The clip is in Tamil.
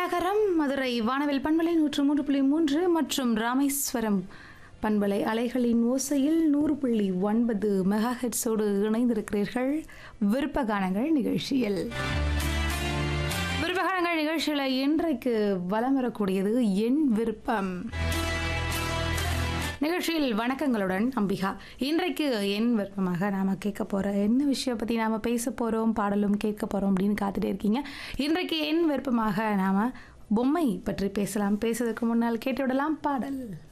கரகரம் மதுரை வானவில் பண்பலை நூற்று மூன்று புள்ளி மூன்று மற்றும் ராமேஸ்வரம் பண்பலை அலைகளின் ஓசையில் நூறு புள்ளி ஒன்பது மெகா ஹெட்ஸோடு இணைந்திருக்கிறீர்கள் விருப்ப கானங்கள் நிகழ்ச்சியில் விருப்ப கானங்கள் நிகழ்ச்சியில் இன்றைக்கு வலம் வரக்கூடியது என் விருப்பம் நிகழ்ச்சியில் வணக்கங்களுடன் அம்பிகா இன்றைக்கு என் விருப்பமாக நாம் கேட்க போகிற என்ன விஷயம் பற்றி நாம் பேச போகிறோம் பாடலும் கேட்க போகிறோம் அப்படின்னு காத்துட்டே இருக்கீங்க இன்றைக்கு என் விருப்பமாக நாம் பொம்மை பற்றி பேசலாம் பேசுறதுக்கு முன்னால் கேட்டு விடலாம் பாடல்